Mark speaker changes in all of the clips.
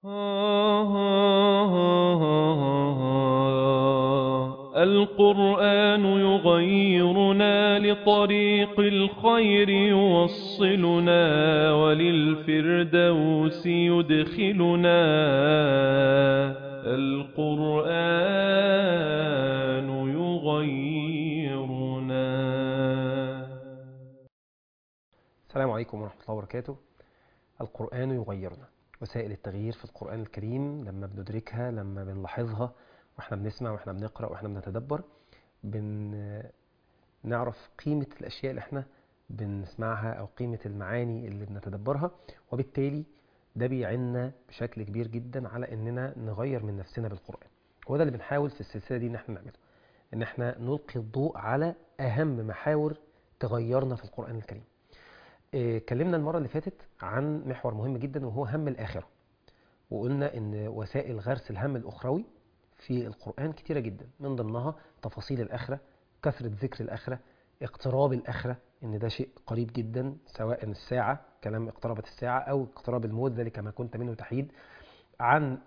Speaker 1: القرآن يغيرنا لطريق الخير يوصلنا وللفردوس يدخلنا القرآن يغيرنا
Speaker 2: السلام عليكم ورحمة الله وبركاته القرآن يغيرنا وسائل التغيير في القرآن الكريم لما بندركها لما بنلاحظها واحنا بنسمع واحنا بنقرأ واحنا بنتدبر بنعرف قيمة الأشياء اللي احنا بنسمعها أو قيمة المعاني اللي بنتدبرها وبالتالي ده بيعنا بشكل كبير جدا على اننا نغير من نفسنا بالقرآن وده اللي بنحاول في السلسلة دي ان احنا نعمله ان احنا نلقي الضوء على أهم محاور تغيرنا في القرآن الكريم اتكلمنا المرة اللي فاتت عن محور مهم جدا وهو هم الآخرة وقلنا ان وسائل غرس الهم الأخروي في القرآن كتيرة جدا من ضمنها تفاصيل الآخرة كثرة ذكر الآخرة اقتراب الآخرة ان ده شيء قريب جدا سواء الساعة كلام اقتربت الساعة او اقتراب الموت ذلك ما كنت منه تحيد عن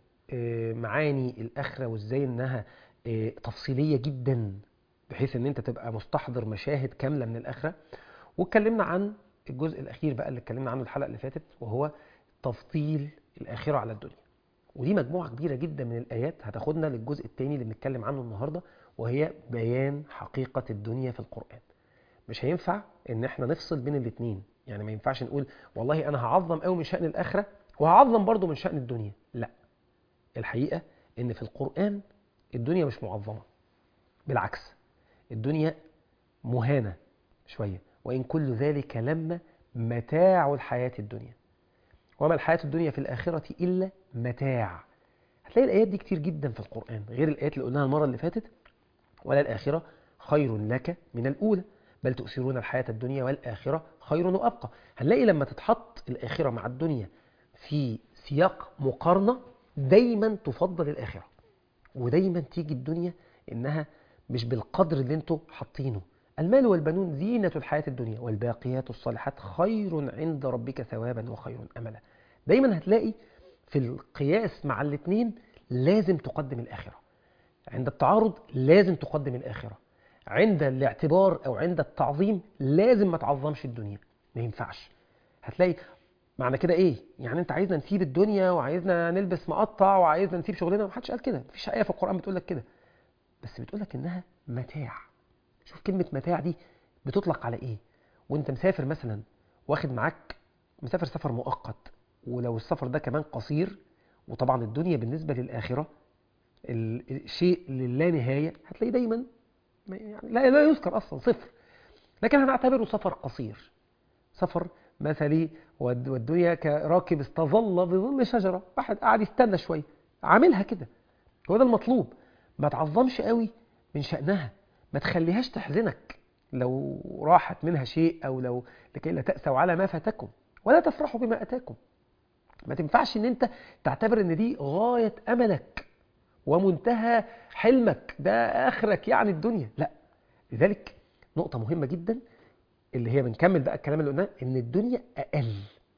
Speaker 2: معاني الآخرة وازاي انها تفصيلية جدا بحيث ان انت تبقى مستحضر مشاهد كاملة من الآخرة واتكلمنا عن الجزء الأخير بقى اللي اتكلمنا عنه الحلقة اللي فاتت وهو تفضيل الآخرة على الدنيا ودي مجموعة كبيرة جدا من الآيات هتاخدنا للجزء الثاني اللي بنتكلم عنه النهاردة وهي بيان حقيقة الدنيا في القرآن مش هينفع ان احنا نفصل بين الاثنين يعني ما ينفعش نقول والله انا هعظم قوي من شأن الآخرة وهعظم برضو من شأن الدنيا لا الحقيقة ان في القرآن الدنيا مش معظمة بالعكس الدنيا مهانة شوية وإن كل ذلك لما متاع الحياة الدنيا وما الحياة الدنيا في الآخرة إلا متاع هتلاقي الآيات دي كتير جدا في القرآن غير الآيات اللي قلناها المرة اللي فاتت ولا الآخرة خير لك من الأولى بل تؤثرون الحياة الدنيا والآخرة خير وأبقى هنلاقي لما تتحط الآخرة مع الدنيا في سياق مقارنة دايما تفضل الآخرة ودايما تيجي الدنيا إنها مش بالقدر اللي انتوا حاطينه المال والبنون زينة الحياة الدنيا والباقيات الصالحات خير عند ربك ثوابا وخير أملا دايما هتلاقي في القياس مع الاثنين لازم تقدم الآخرة عند التعارض لازم تقدم الآخرة عند الاعتبار أو عند التعظيم لازم ما تعظمش الدنيا ما ينفعش هتلاقي معنى كده ايه يعني انت عايزنا نسيب الدنيا وعايزنا نلبس مقطع وعايزنا نسيب شغلنا محدش قال كده مفيش آية في القرآن بتقول لك كده بس بتقول لك انها متاع شوف كلمة متاع دي بتطلق على ايه وانت مسافر مثلا واخد معاك مسافر سفر مؤقت ولو السفر ده كمان قصير وطبعا الدنيا بالنسبة للآخرة الشيء للا نهاية هتلاقي دايما يعني لا, لا يذكر أصلا صفر لكن هنعتبره سفر قصير سفر مثلي والدنيا كراكب استظل بظل شجرة واحد قاعد يستنى شوية عاملها كده هو ده المطلوب ما تعظمش قوي من شأنها ما تخليهاش تحزنك لو راحت منها شيء أو لو لكي لا تأسوا على ما فاتكم ولا تفرحوا بما أتاكم ما تنفعش ان انت تعتبر ان دي غاية أملك ومنتهى حلمك ده آخرك يعني الدنيا لا لذلك نقطة مهمة جدا اللي هي بنكمل بقى الكلام اللي قلناه ان الدنيا أقل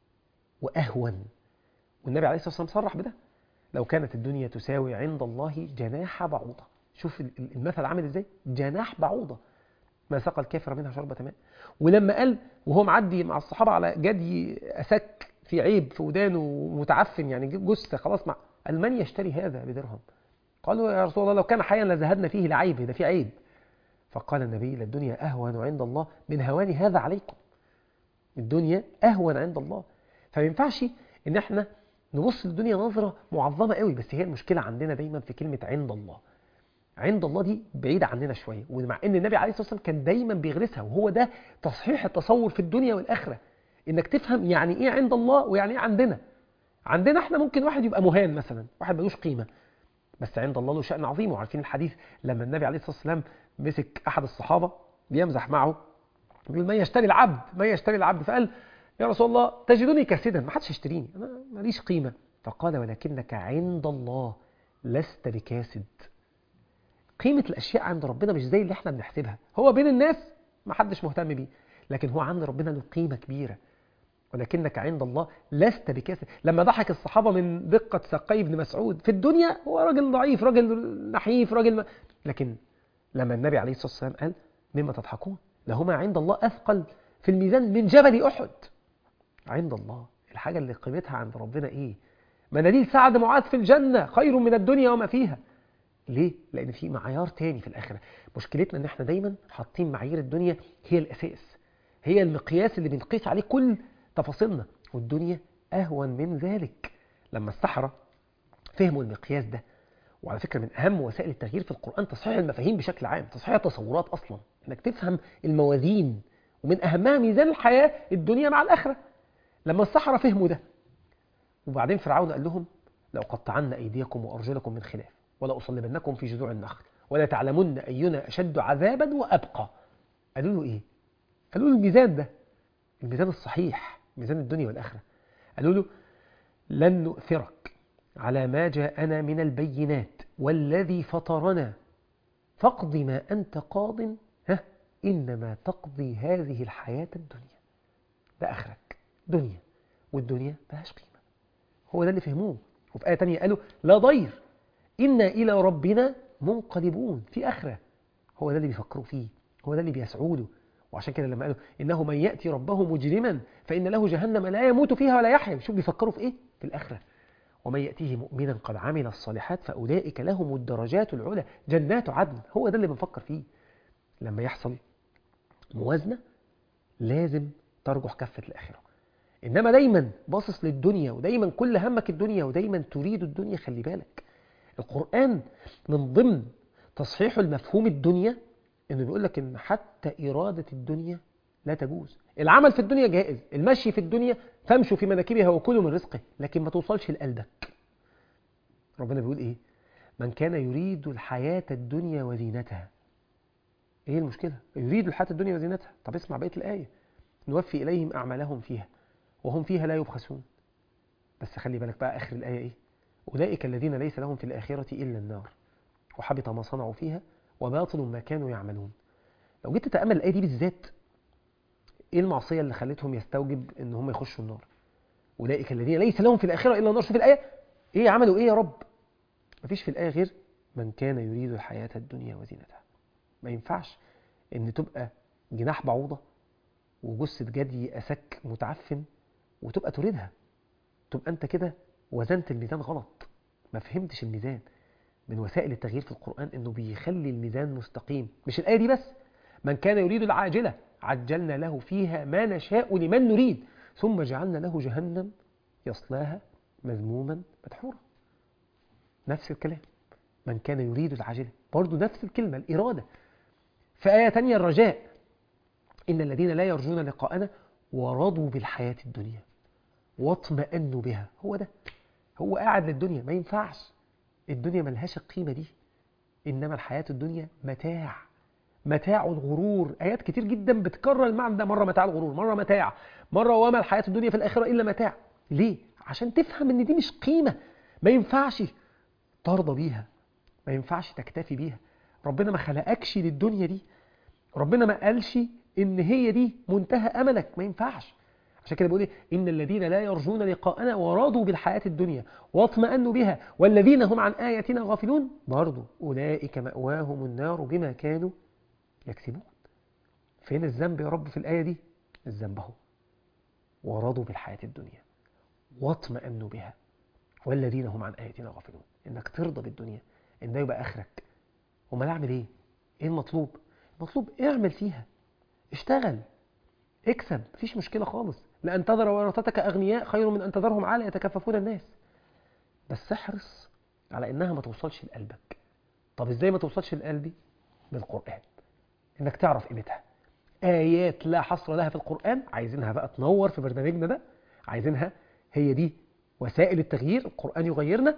Speaker 2: وأهون والنبي عليه الصلاة والسلام صرح بده لو كانت الدنيا تساوي عند الله جناح بعوضة شوف المثل عامل ازاي جناح بعوضة ما سقى الكافر منها شربة ماء ولما قال وهو معدي مع الصحابة على جدي أسك في عيب في ودانه متعفن يعني جثة خلاص مع قال من يشتري هذا بدرهم قالوا يا رسول الله لو كان حيا لزهدنا فيه لعيب ده في عيب فقال النبي للدنيا أهون عند الله من هوان هذا عليكم الدنيا أهون عند الله فما ينفعش ان احنا نبص للدنيا نظرة معظمة قوي بس هي المشكلة عندنا دايما في كلمة عند الله عند الله دي بعيدة عننا شوية ومع ان النبي عليه الصلاة والسلام كان دايما بيغرسها وهو ده تصحيح التصور في الدنيا والآخرة انك تفهم يعني ايه عند الله ويعني ايه عندنا عندنا احنا ممكن واحد يبقى مهان مثلا واحد ملوش قيمة بس عند الله له شأن عظيم وعارفين الحديث لما النبي عليه الصلاة والسلام مسك أحد الصحابة بيمزح معه بيقول ما يشتري العبد ما يشتري العبد فقال يا رسول الله تجدني كاسدا ما حدش يشتريني أنا ماليش قيمة فقال ولكنك عند الله لست بكاسد قيمة الأشياء عند ربنا مش زي اللي احنا بنحسبها هو بين الناس ما حدش مهتم بيه لكن هو عند ربنا له قيمة كبيرة ولكنك عند الله لست بكاسر لما ضحك الصحابة من دقة ساقي ابن مسعود في الدنيا هو راجل ضعيف راجل نحيف راجل ما لكن لما النبي عليه الصلاة والسلام قال مما تضحكون لهما عند الله أثقل في الميزان من جبل أحد عند الله الحاجة اللي قيمتها عند ربنا إيه مناديل سعد معاذ في الجنة خير من الدنيا وما فيها ليه؟ لأن في معيار تاني في الآخرة مشكلتنا إن إحنا دايما حاطين معايير الدنيا هي الأساس هي المقياس اللي بنقيس عليه كل تفاصيلنا والدنيا أهون من ذلك لما السحرة فهموا المقياس ده وعلى فكرة من أهم وسائل التغيير في القرآن تصحيح المفاهيم بشكل عام تصحيح التصورات أصلا إنك تفهم الموازين ومن أهمها ميزان الحياة الدنيا مع الآخرة لما السحرة فهموا ده وبعدين فرعون قال لهم لو قطعن أيديكم وأرجلكم من خلاف ولا أصلبنكم في جذوع النخل ولا تعلمن أينا أشد عذابا وأبقى قالوا له إيه؟ قالوا له الميزان ده الميزان الصحيح ميزان الدنيا والآخرة قالوا له لن نؤثرك على ما جاءنا من البينات والذي فطرنا فاقض ما أنت قاض ها إنما تقضي هذه الحياة الدنيا ده آخرك دنيا والدنيا ملهاش قيمة هو ده اللي فهموه وفي آية تانية قالوا لا ضير إنا إلى ربنا منقلبون في آخرة هو ده اللي بيفكروا فيه هو ده اللي بيسعوا له وعشان كده لما قالوا إنه من يأتي ربه مجرما فإن له جهنم لا يموت فيها ولا يحيا شوف بيفكروا في إيه في الآخرة ومن يأتيه مؤمنا قد عمل الصالحات فأولئك لهم الدرجات العلى جنات عدن هو ده اللي بنفكر فيه لما يحصل موازنة لازم ترجح كفة الآخرة إنما دايما باصص للدنيا ودايما كل همك الدنيا ودايما تريد الدنيا خلي بالك القرآن من ضمن تصحيح المفهوم الدنيا إنه بيقول لك إن حتى إرادة الدنيا لا تجوز العمل في الدنيا جائز المشي في الدنيا فامشوا في مناكبها وكلوا من رزقه لكن ما توصلش لقلبك ربنا بيقول إيه من كان يريد الحياة الدنيا وزينتها إيه المشكلة يريد الحياة الدنيا وزينتها طب اسمع بقية الآية نوفي إليهم أعمالهم فيها وهم فيها لا يبخسون بس خلي بالك بقى آخر الآية إيه أولئك الذين ليس لهم في الآخرة إلا النار وحبط ما صنعوا فيها وباطل ما كانوا يعملون لو جيت تتأمل الآية دي بالذات إيه المعصية اللي خلتهم يستوجب إن هم يخشوا النار أولئك الذين ليس لهم في الآخرة إلا النار شوف الآية إيه عملوا إيه يا رب مفيش في الآية غير من كان يريد الحياة الدنيا وزينتها ما ينفعش إن تبقى جناح بعوضة وجثة جدي أسك متعفن وتبقى تريدها تبقى أنت كده وزنت الميزان غلط ما فهمتش الميزان من وسائل التغيير في القرآن إنه بيخلي الميزان مستقيم مش الآية دي بس من كان يريد العاجلة عجلنا له فيها ما نشاء لمن نريد ثم جعلنا له جهنم يصلاها مذموما مدحورا نفس الكلام من كان يريد العاجلة برضو نفس الكلمة الإرادة في آية تانية الرجاء إن الذين لا يرجون لقاءنا ورضوا بالحياة الدنيا واطمأنوا بها هو ده هو قاعد للدنيا ما ينفعش الدنيا ملهاش القيمة دي إنما الحياة الدنيا متاع متاع الغرور آيات كتير جدا بتكرر المعنى ده مرة متاع الغرور مرة متاع مرة وما الحياة الدنيا في الآخرة إلا متاع ليه؟ عشان تفهم إن دي مش قيمة ما ينفعش ترضى بيها ما ينفعش تكتفي بيها ربنا ما خلقكش للدنيا دي ربنا ما قالش إن هي دي منتهى أملك ما ينفعش عشان كده بيقول إيه إن الذين لا يرجون لقاءنا ورضوا بالحياة الدنيا واطمأنوا بها والذين هم عن آياتنا غافلون برضو أولئك مأواهم النار بما كانوا يكسبون فين الذنب يا رب في الآية دي الذنب اهو ورضوا بالحياة الدنيا واطمأنوا بها والذين هم عن آياتنا غافلون إنك ترضى بالدنيا إن ده يبقى آخرك وما أعمل إيه إيه المطلوب المطلوب اعمل فيها اشتغل اكسب مفيش مشكلة خالص لأن تذر ورثتك أغنياء خير من أن تذرهم عالة يتكففون الناس بس احرص على إنها ما توصلش لقلبك طب إزاي ما توصلش لقلبي بالقرآن إنك تعرف قيمتها آيات لا حصر لها في القرآن عايزينها بقى تنور في برنامجنا ده عايزينها هي دي وسائل التغيير القرآن يغيرنا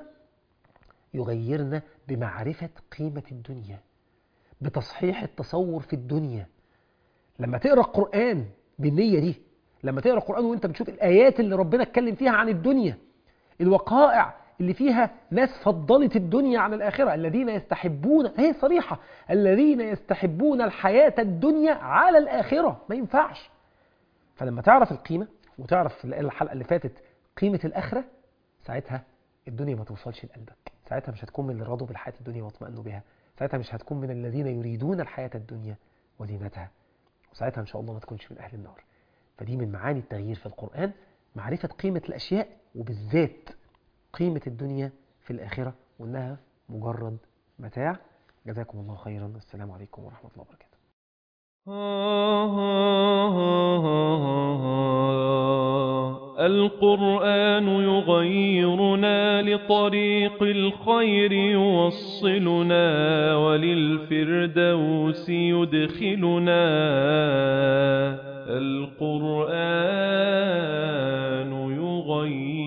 Speaker 2: يغيرنا بمعرفة قيمة الدنيا بتصحيح التصور في الدنيا لما تقرأ القرآن بالنية دي لما تقرأ القرآن وانت بتشوف الآيات اللي ربنا اتكلم فيها عن الدنيا الوقائع اللي فيها ناس فضلت الدنيا عن الآخرة الذين يستحبون هي صريحة الذين يستحبون الحياة الدنيا على الآخرة ما ينفعش فلما تعرف القيمة وتعرف في الحلقة اللي فاتت قيمة الآخرة ساعتها الدنيا ما توصلش لقلبك ساعتها مش هتكون من اللي رضوا بالحياة الدنيا واطمأنوا بها ساعتها مش هتكون من الذين يريدون الحياة الدنيا وزينتها وساعتها إن شاء الله ما تكونش من أهل النار فدي من معاني التغيير في القرآن معرفة قيمة الأشياء وبالذات قيمة الدنيا في الآخرة وإنها مجرد متاع جزاكم الله خيرا والسلام عليكم ورحمة الله وبركاته
Speaker 1: القرآن يغيرنا لطريق الخير يوصلنا وللفردوس يدخلنا القرآن يغيرنا